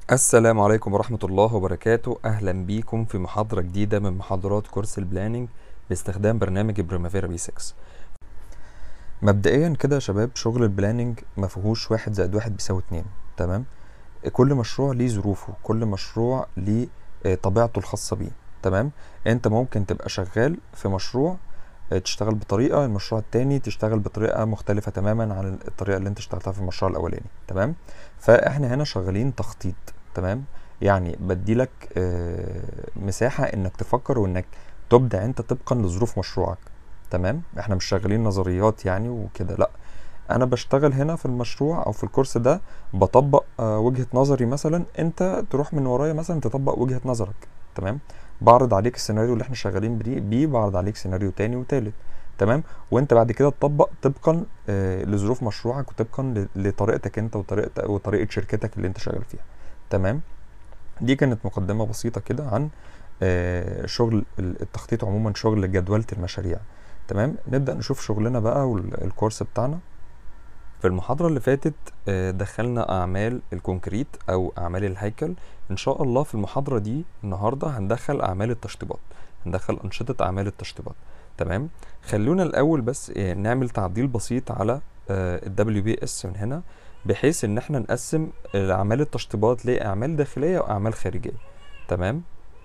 السلام عليكم ورحمة الله وبركاته أهلا بيكم في محاضرة جديدة من محاضرات كورس البلاننج باستخدام برنامج بريمافيرا بي 6 مبدئيا كده يا شباب شغل البلاننج ما فيهوش واحد زائد واحد بيساوي اتنين تمام كل مشروع ليه ظروفه كل مشروع ليه آه، طبيعته الخاصة بيه تمام انت ممكن تبقى شغال في مشروع آه، تشتغل بطريقة المشروع التاني تشتغل بطريقة مختلفة تماما عن الطريقة اللي انت اشتغلتها في المشروع الأولاني تمام فاحنا هنا شغالين تخطيط تمام يعني بديلك آه، مساحة انك تفكر وانك تبدع انت طبقا لظروف مشروعك تمام احنا مش شغالين نظريات يعني وكده لا انا بشتغل هنا في المشروع او في الكورس ده بطبق آه، وجهة نظري مثلا انت تروح من ورايا مثلا تطبق وجهة نظرك تمام بعرض عليك السيناريو اللي احنا شغالين بيه بيه بعرض عليك سيناريو تاني وتالت تمام وانت بعد كده تطبق طبقا آه، لظروف مشروعك وطبقا ل- لطريقتك انت وطريقه وطريقه شركتك اللي انت شغال فيها تمام دي كانت مقدمه بسيطه كده عن آه، شغل ال- التخطيط عموما شغل جدولة المشاريع تمام نبدأ نشوف شغلنا بقى والكورس بتاعنا في المحاضرة اللي فاتت آه، دخلنا أعمال الكونكريت أو أعمال الهيكل إن شاء الله في المحاضرة دي النهاردة هندخل أعمال التشطيبات هندخل أنشطة أعمال التشطيبات تمام خلونا الأول بس آه، نعمل تعديل بسيط على ال WBS من هنا بحيث إن احنا نقسم آه، أعمال التشطيبات لأعمال داخلية وأعمال خارجية تمام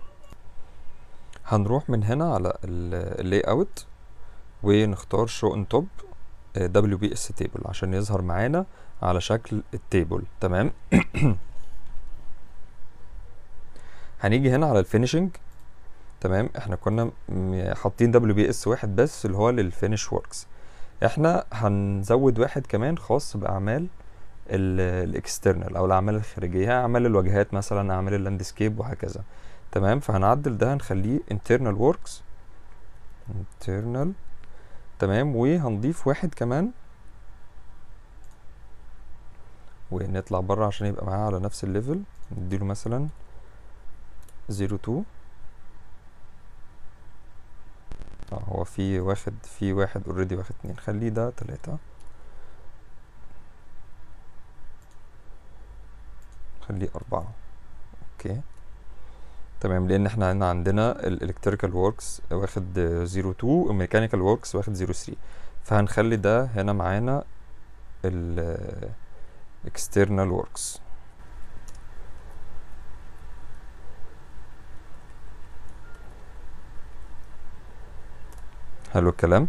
هنروح من هنا على اللاي اوت ونختار شو ان توب دبليو بي اس تيبل عشان يظهر معانا على شكل التيبل تمام هنيجي هنا على الفينيشنج تمام احنا كنا م- حاطين دبليو بي اس واحد بس اللي هو للفينش وركس احنا هنزود واحد كمان خاص باعمال الاكسترنال او الاعمال الخارجيه اعمال الواجهات مثلا اعمال اللاندسكيب وهكذا تمام فهنعدل ده هنخليه internal works internal تمام وهنضيف واحد كمان ونطلع بره عشان يبقى معاه على نفس الليفل نديله مثلا 02 اه هو في واخد في واحد اوريدي واخد اتنين خليه ده تلاتة خليه أربعة اوكي تمام لان احنا هنا عندنا الالكتريكال وركس واخد 02 الميكانيكال وركس واخد 03 فهنخلي ده هنا معانا ال external works حلو الكلام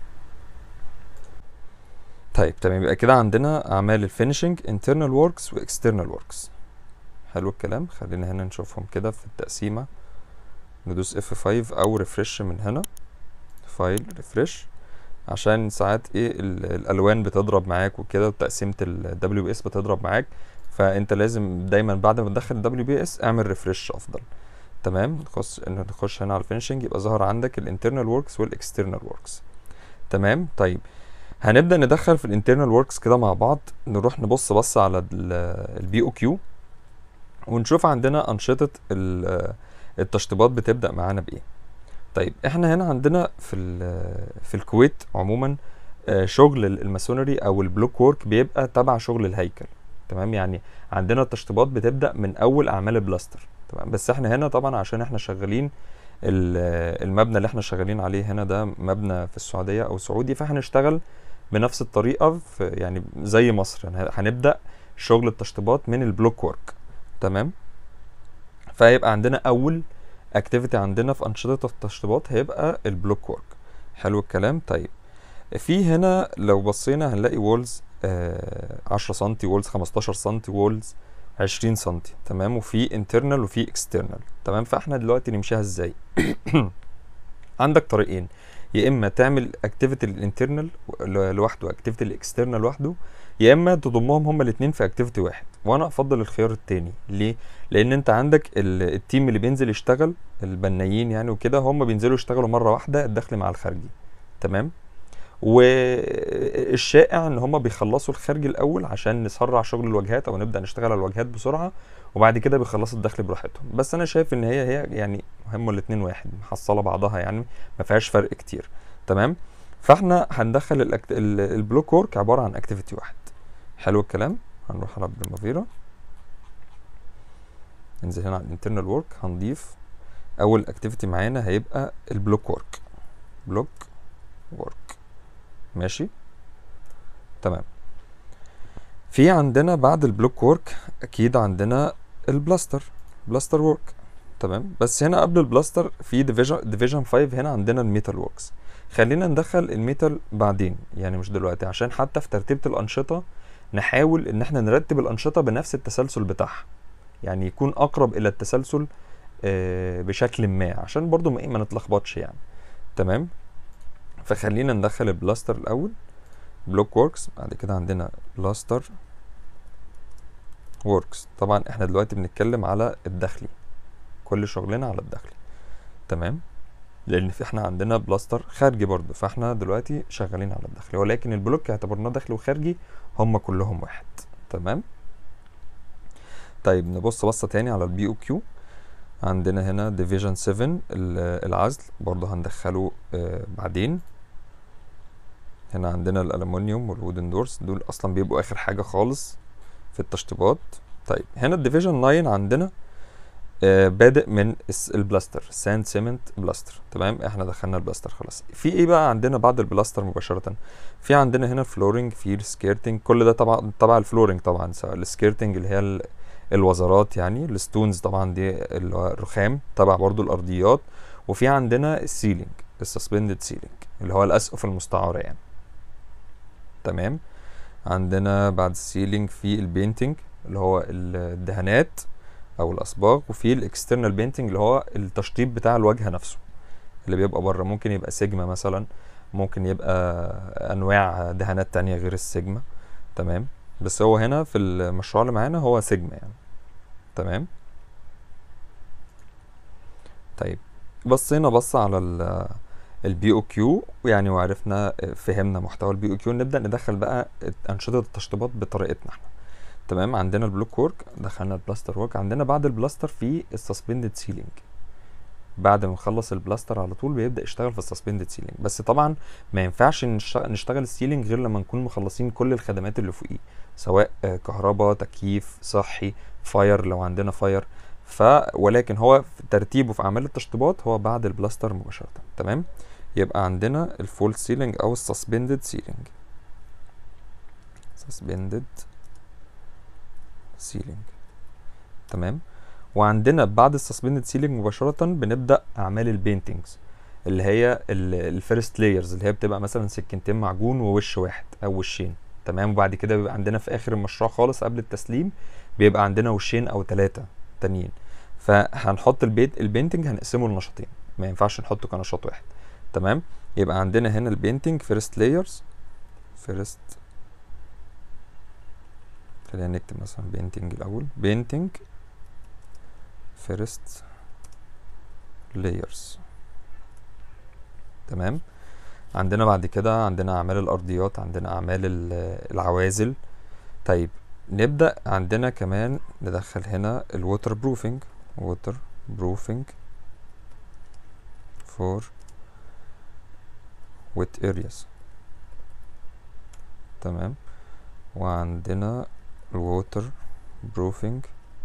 طيب تمام يبقى كده عندنا اعمال الفينيشنج internal works و external works حلو الكلام خلينا هنا نشوفهم كده في التقسيمة ندوس F5 او ريفرش من هنا فايل ريفرش عشان ساعات ايه ال- الالوان بتضرب معاك وكده وتقسيمة ال WBS بتضرب معاك فانت لازم دايما بعد ما تدخل ال WBS اعمل ريفرش افضل تمام نخش ان نخش هنا على الفينشنج يبقى ظهر عندك الانترنال وركس والاكسترنال وركس تمام طيب هنبدأ ندخل في الانترنال وركس كده مع بعض نروح نبص بص على البي او كيو ونشوف عندنا أنشطة ال- التشطيبات بتبدأ معانا بإيه طيب احنا هنا عندنا في ال- في الكويت عموما آه، شغل ال- الماسونري او البلوك وورك بيبقى تبع شغل الهيكل تمام يعني عندنا التشطيبات بتبدأ من اول اعمال البلاستر تمام بس احنا هنا طبعا عشان احنا شغالين ال- المبنى اللي احنا شغالين عليه هنا ده مبنى في السعودية او سعودي فهنشتغل بنفس الطريقة في يعني زي مصر يعني هنبدأ شغل التشطيبات من البلوك وورك تمام فهيبقى عندنا اول اكتيفيتي عندنا في انشطه التشطيبات هيبقى البلوك وورك حلو الكلام طيب في هنا لو بصينا هنلاقي وولز 10 سم وولز 15 سم وولز 20 سم تمام وفي انترنال وفي اكسترنال تمام فاحنا دلوقتي نمشيها ازاي عندك طريقين يا اما تعمل اكتيفيتي الانترنال لوحده واكتيفيتي الاكسترنال لوحده يا اما تضمهم هما الاثنين في اكتيفيتي واحد وانا افضل الخيار التاني ليه لان انت عندك ال- التيم اللي بينزل يشتغل البنايين يعني وكده هم بينزلوا يشتغلوا مره واحده الدخل مع الخارجي تمام والشائع ان هم بيخلصوا الخارجي الاول عشان نسرع شغل الواجهات او نبدا نشتغل على الواجهات بسرعه وبعد كده بيخلصوا الدخل براحتهم بس انا شايف ان هي هي يعني هم الاتنين واحد محصله بعضها يعني ما فيهاش فرق كتير تمام فاحنا هندخل الأكت... ال- البلوك وورك عباره عن اكتيفيتي واحد حلو الكلام هنروح على بريمافيرا ننزل هنا على الانترنال ورك هنضيف اول اكتيفيتي معانا هيبقى البلوك ورك بلوك ورك ماشي تمام في عندنا بعد البلوك ورك اكيد عندنا البلاستر بلاستر ورك تمام بس هنا قبل البلاستر في ديفيجن ديفيجن 5 هنا عندنا الميتال وركس خلينا ندخل الميتال بعدين يعني مش دلوقتي عشان حتى في ترتيبة الأنشطة نحاول إن احنا نرتب الأنشطة بنفس التسلسل بتاعها يعني يكون أقرب إلى التسلسل آه، بشكل ما عشان برضو ما إيه ما نتلخبطش يعني تمام فخلينا ندخل البلاستر الأول بلوك وركس بعد كده عندنا بلاستر وركس طبعا احنا دلوقتي بنتكلم على الداخلي كل شغلنا على الداخلي تمام لان في احنا عندنا بلاستر خارجي برضو فاحنا دلوقتي شغالين على الداخلي ولكن البلوك اعتبرناه داخلي وخارجي هم كلهم واحد تمام طيب نبص بصة تاني على البي او كيو عندنا هنا ديفيجن 7 ال- العزل برضو هندخله آه بعدين هنا عندنا الالومنيوم والوودن دورز دول اصلا بيبقوا اخر حاجة خالص في التشطيبات طيب هنا الديفيجن 9 عندنا آه، بادئ من الس- البلاستر ساند سيمنت بلاستر تمام احنا دخلنا البلاستر خلاص في ايه بقى عندنا بعد البلاستر مباشرة في عندنا هنا الفلورنج في السكيرتنج كل ده طبعا تبع الفلورنج طبعا سواء السكيرتنج اللي هي ال- الوزرات يعني الستونز طبعا دي اللي هو الرخام تبع برضو الارضيات وفي عندنا السيلينج السسبندد سيلينج اللي هو الاسقف المستعارة يعني تمام عندنا بعد السيلينج في البينتنج اللي هو الدهانات او الاصباغ وفي الاكسترنال بينتنج اللي هو التشطيب بتاع الواجهه نفسه اللي بيبقى بره ممكن يبقى سيجما مثلا ممكن يبقى انواع دهانات تانية غير السيجما تمام بس هو هنا في المشروع اللي معانا هو سيجما يعني تمام طيب بصينا بص على البي او كيو يعني وعرفنا فهمنا محتوى البي او كيو نبدا ندخل بقى انشطه التشطيبات بطريقتنا احنا تمام عندنا البلوك وورك دخلنا البلاستر وورك عندنا بعد البلاستر في السسبندد سيلينج بعد ما نخلص البلاستر على طول بيبدا يشتغل في السسبندد سيلينج بس طبعا ما ينفعش نشتغل, نشتغل السيلينج غير لما نكون مخلصين كل الخدمات اللي فوقيه سواء آه، كهرباء تكييف صحي فاير لو عندنا فاير ف ولكن هو في ترتيبه في اعمال التشطيبات هو بعد البلاستر مباشره تمام يبقى عندنا الفول سيلينج او السسبندد سيلينج سسبندد سيلينج تمام وعندنا بعد السسبندد سيلينج مباشرة بنبدأ أعمال البينتينجز اللي هي الفيرست لايرز اللي هي بتبقى مثلا سكينتين معجون ووش واحد أو وشين تمام وبعد كده بيبقى عندنا في آخر المشروع خالص قبل التسليم بيبقى عندنا وشين أو ثلاثة تانيين فهنحط البيت البينتنج هنقسمه لنشاطين ما ينفعش نحطه كنشاط واحد تمام يبقى عندنا هنا البينتنج فيرست لايرز فيرست خلينا نكتب مثلا بينتنج الاول بينتنج فيرست لايرز تمام عندنا بعد كده عندنا اعمال الارضيات عندنا اعمال ال- العوازل طيب نبدا عندنا كمان ندخل هنا الووتر بروفنج ووتر بروفنج فور wet areas تمام وعندنا الووتر بروفنج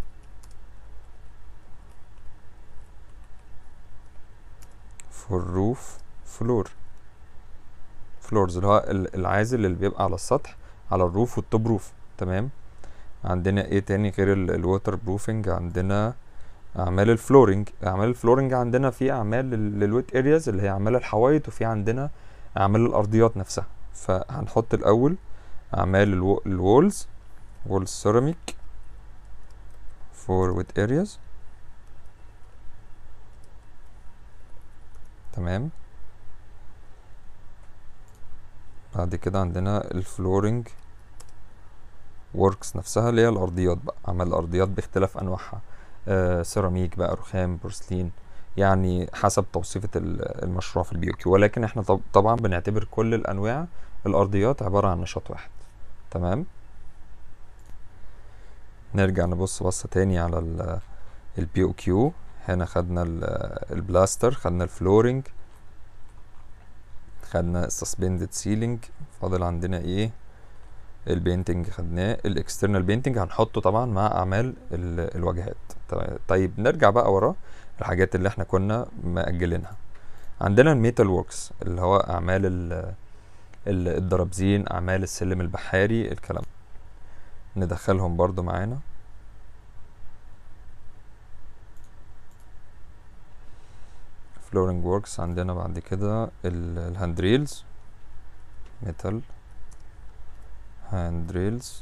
فور روف فلور فلورز اللي هو ال- العازل اللي بيبقى على السطح على الروف والتوب روف تمام عندنا ايه تاني غير الووتر بروفنج عندنا اعمال الفلورنج اعمال الفلورنج عندنا في اعمال للويت ارياز اللي هي اعمال الحوايط وفي عندنا اعمال الارضيات نفسها فهنحط الاول اعمال الو- الوولز وول سيراميك فور ويت ارياز تمام بعد كده عندنا الفلورنج وركس نفسها اللي هي الارضيات بقى اعمال الارضيات باختلاف انواعها آه سيراميك بقى رخام بورسلين يعني حسب توصيفة ال- المشروع في البي كيو ولكن احنا طب طبعا بنعتبر كل الانواع الارضيات عبارة عن نشاط واحد تمام نرجع نبص بصة تاني على البي او كيو هنا خدنا ال- البلاستر خدنا الفلورنج خدنا السسبندد سيلينج فاضل عندنا ايه البينتنج خدناه الاكسترنال بينتنج هنحطه طبعا مع اعمال ال- الواجهات طيب- طيب نرجع بقى ورا الحاجات اللي احنا كنا مأجلينها عندنا الميتال ووركس اللي هو اعمال ال- ال- الدرابزين اعمال السلم البحاري الكلام ندخلهم برضو معانا فلورنج ووركس عندنا بعد كده الهاند ريلز ميتال هاند ريلز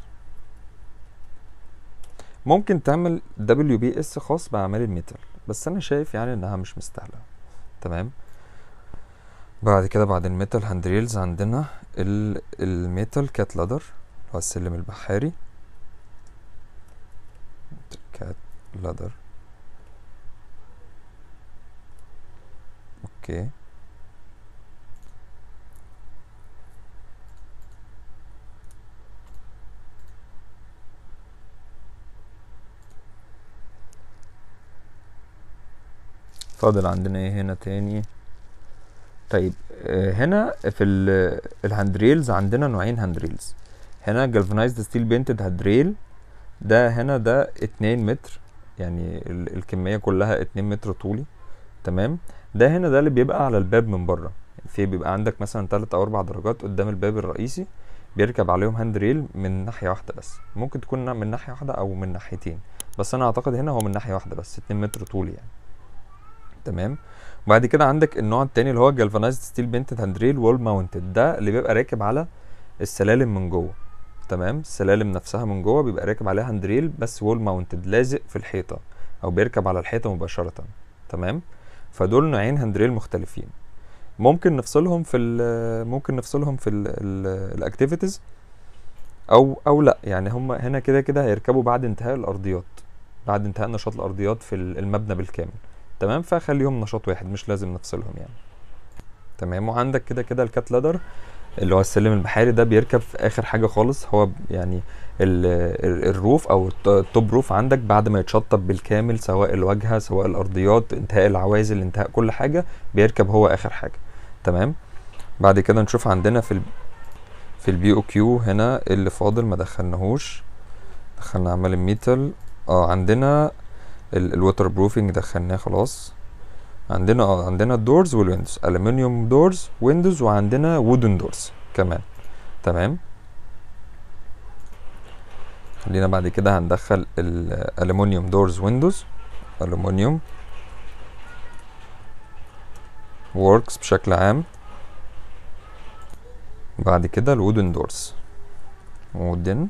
ممكن تعمل دبليو بي اس خاص باعمال الميتال بس انا شايف يعني انها مش مستاهله تمام بعد كده بعد الميتال هاند ريلز عندنا ال- الميتال كات لادر اللي هو السلم البحاري كات لادر اوكي فاضل عندنا ايه هنا تاني طيب آه، هنا في ال- الهاند ريلز عندنا نوعين هاند ريلز هنا جالفانايزد ستيل بينتد هاند ريل ده هنا ده اتنين متر يعني ال- الكمية كلها اتنين متر طولي تمام ده هنا ده اللي بيبقى على الباب من بره في بيبقى عندك مثلا تلات او اربع درجات قدام الباب الرئيسي بيركب عليهم هاند ريل من ناحية واحدة بس ممكن تكون من ناحية واحدة او من ناحيتين بس انا اعتقد هنا هو من ناحية واحدة بس اتنين متر طولي يعني تمام وبعد كده عندك النوع التاني اللي هو جالفانايزد ستيل بينتد هاند ريل وول ماونتد ده اللي بيبقى راكب على السلالم من جوه تمام السلالم نفسها من جوه بيبقى راكب عليها هاند ريل بس وول ماونتد لازق في الحيطه او بيركب على الحيطه مباشره تمام فدول نوعين هاند ريل مختلفين ممكن نفصلهم في ال ممكن نفصلهم في الاكتيفيتيز او او لا يعني هم هنا كده كده هيركبوا بعد انتهاء الارضيات بعد انتهاء نشاط الارضيات في ال- المبنى بالكامل تمام فخليهم نشاط واحد مش لازم نفصلهم يعني تمام وعندك كده كده الكات لادر اللي هو السلم البحاري ده بيركب في اخر حاجه خالص هو ب- يعني ال- ال- الروف او الت- التوب روف عندك بعد ما يتشطب بالكامل سواء الواجهه سواء الارضيات انتهاء العوازل انتهاء كل حاجه بيركب هو اخر حاجه تمام بعد كده نشوف عندنا في ال في البي او كيو هنا اللي فاضل ما دخلناهوش دخلنا اعمال الميتال اه عندنا الووتر بروفنج دخلناه خلاص عندنا اه عندنا الدورز والويندوز الومنيوم دورز ويندوز وعندنا وودن دورز كمان تمام خلينا بعد كده هندخل الالومنيوم دورز ويندوز الومنيوم ووركس بشكل عام بعد كده الوودن دورز وودن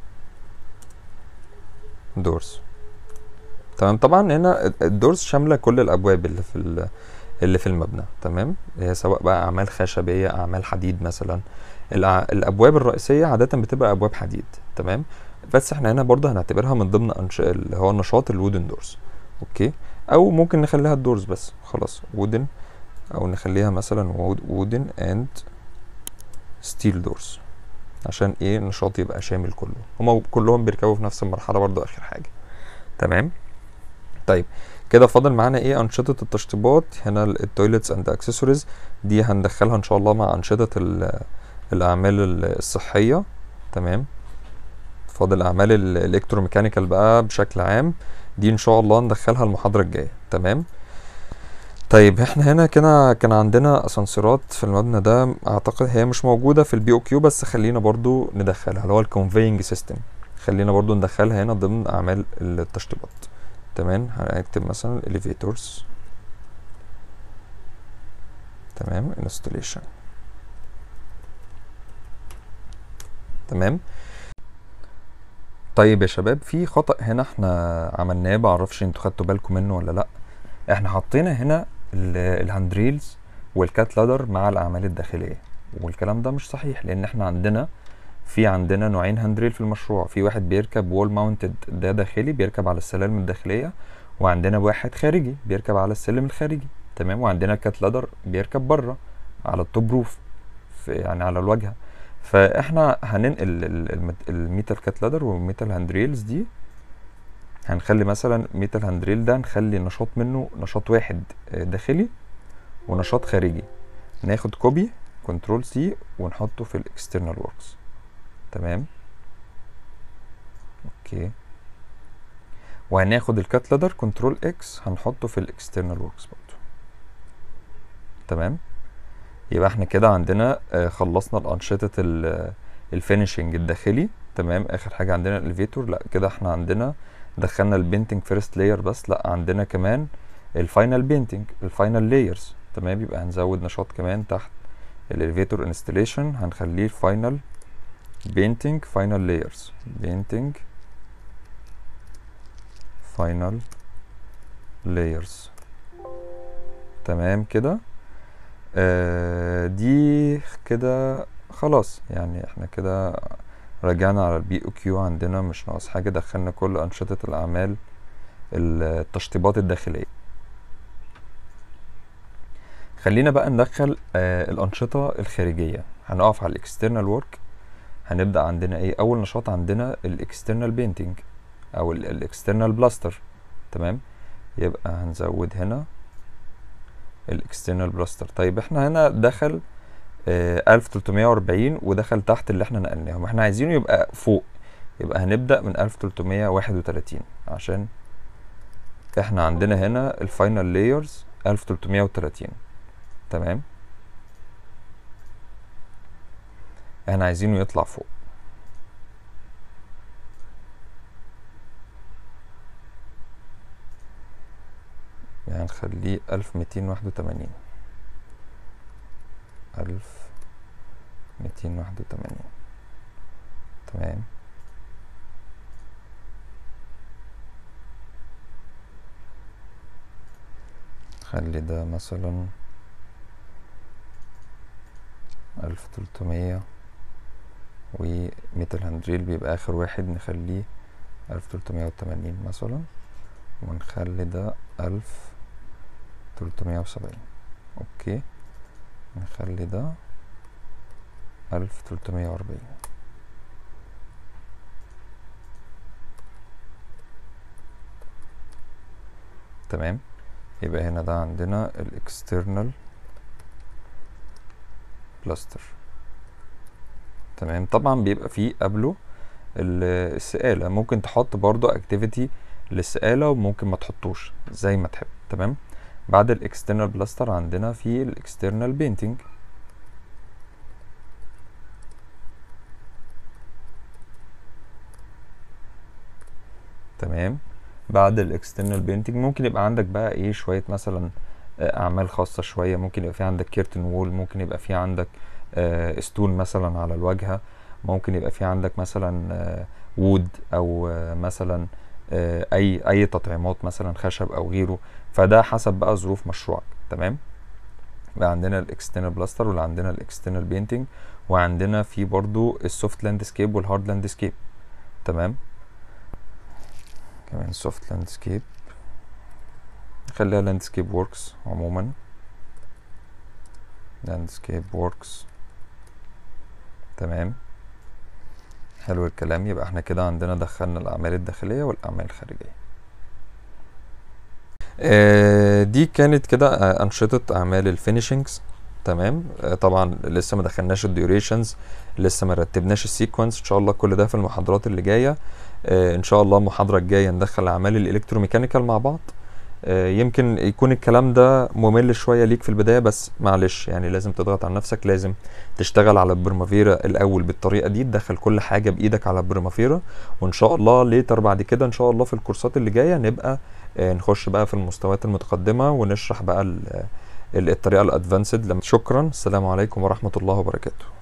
دورز تمام طبعا هنا الدورز شامله كل الابواب اللي في ال- اللي في المبنى تمام هي سواء بقى اعمال خشبيه اعمال حديد مثلا الأع- الابواب الرئيسيه عاده بتبقى ابواب حديد تمام بس احنا هنا برضه هنعتبرها من ضمن أنش... اللي هو نشاط الودن دورز اوكي او ممكن نخليها الدورز بس خلاص وودن او نخليها مثلا وودن اند ستيل دورز عشان ايه النشاط يبقى شامل كله هما كلهم بيركبوا في نفس المرحله برضه اخر حاجه تمام طيب كده فاضل معانا ايه انشطه التشطيبات هنا التويلتس اند اكسسوارز دي هندخلها ان شاء الله مع انشطه ال- الاعمال ال- الصحيه تمام فاضل اعمال ال- الالكتروميكانيكال بقى بشكل عام دي ان شاء الله ندخلها المحاضره الجايه تمام طيب احنا هنا كده كان عندنا اسانسيرات في المبنى ده اعتقد هي مش موجوده في البي او كيو بس خلينا برضو ندخلها اللي هو الكونفينج سيستم خلينا برضو ندخلها هنا ضمن اعمال التشطيبات تمام هنكتب مثلا elevators تمام installation تمام طيب يا شباب في خطأ هنا احنا عملناه معرفش انتوا خدتوا بالكم منه ولا لا احنا حطينا هنا ال- الهاند ريلز والكات لادر مع الاعمال الداخليه والكلام ده مش صحيح لان احنا عندنا في عندنا نوعين هاند ريل في المشروع في واحد بيركب وول ماونتد ده داخلي بيركب على السلالم الداخليه وعندنا واحد خارجي بيركب على السلم الخارجي تمام وعندنا الكات لادر بيركب بره على التوب روف في يعني على الواجهه فاحنا هننقل ال- المت- الميتال كات لادر والميتال هاند ريلز دي هنخلي مثلا ميتال هاند ريل ده نخلي نشاط منه نشاط واحد آه، داخلي ونشاط خارجي ناخد كوبي كنترول سي ونحطه في الاكسترنال وركس تمام اوكي وهناخد الكات لادر كنترول اكس هنحطه في الاكسترنال وركس برضه تمام يبقى احنا كده عندنا آه، خلصنا الانشطه الفينشنج الداخلي تمام اخر حاجه عندنا الاليفيتور لا كده احنا عندنا دخلنا البينتنج فيرست لاير بس لا عندنا كمان الفاينل بينتنج الفاينل لايرز تمام يبقى هنزود نشاط كمان تحت الاليفيتور انستليشن هنخليه فاينل بينتنج فاينل لايرز بينتنج فاينل لايرز تمام كده آه دي كده خلاص يعني احنا كده رجعنا على البي او كيو عندنا مش ناقص حاجة دخلنا كل أنشطة الأعمال التشطيبات الداخلية خلينا بقى ندخل آه الأنشطة الخارجية هنقف على الاكسترنال ورك هنبدأ عندنا ايه أول نشاط عندنا الاكسترنال بينتنج أو الاكسترنال بلاستر تمام يبقى هنزود هنا الاكسترنال بلاستر طيب احنا هنا دخل آه 1340 ودخل تحت اللي احنا نقلناهم احنا عايزينه يبقى فوق يبقى هنبدأ من 1331 عشان احنا عندنا هنا الفاينل لايرز 1330 تمام احنا عايزينه يطلع فوق يعني نخليه ألف ميتين واحد وتمانين ألف ميتين واحد وتمانين تمام خلي ده مثلا ألف تلتمية وميتال هاندريل بيبقى آخر واحد نخليه ألف تلتمية وتمانين مثلا ونخلي ده ألف تلتمية وسبعين أوكي نخلي ده ألف تلتمية وأربعين تمام يبقى هنا ده عندنا الاكسترنال بلاستر تمام طبعا بيبقى فيه قبله السقالة ممكن تحط برضو اكتيفيتي للسقالة وممكن ما تحطوش زي ما تحب تمام بعد الاكسترنال بلاستر عندنا في الاكسترنال بينتنج تمام بعد الاكسترنال بينتنج ممكن يبقى عندك بقى ايه شويه مثلا اعمال خاصه شويه ممكن يبقى في عندك كيرتن وول ممكن يبقى في عندك آه ستون مثلا على الواجهه ممكن يبقى في عندك مثلا آه وود او آه مثلا آه اي اي تطعيمات مثلا خشب او غيره فده حسب بقى ظروف مشروعك تمام بقى عندنا الاكسترنال بلاستر واللي عندنا الاكسترنال بينتنج وعندنا في برضو السوفت لاندسكيب والهارد لاندسكيب تمام كمان سوفت لاندسكيب خليها لاندسكيب ووركس عموما لاندسكيب ووركس تمام حلو الكلام يبقى احنا كده عندنا دخلنا الاعمال الداخليه والاعمال الخارجيه آه دي كانت كده آه انشطه اعمال الفينيشنجز تمام آه طبعا لسه ما دخلناش الديوريشنز لسه ما رتبناش السيكونس ان شاء الله كل ده في المحاضرات اللي جايه آه ان شاء الله المحاضره الجايه ندخل اعمال الالكتروميكانيكال مع بعض آه يمكن يكون الكلام ده ممل شويه ليك في البدايه بس معلش يعني لازم تضغط على نفسك لازم تشتغل على البرمافيرا الاول بالطريقه دي تدخل كل حاجه بايدك على البرمافيرا وان شاء الله ليتر بعد كده ان شاء الله في الكورسات اللي جايه نبقى آه نخش بقى في المستويات المتقدمه ونشرح بقى الطريقه الادفانسد شكرا السلام عليكم ورحمه الله وبركاته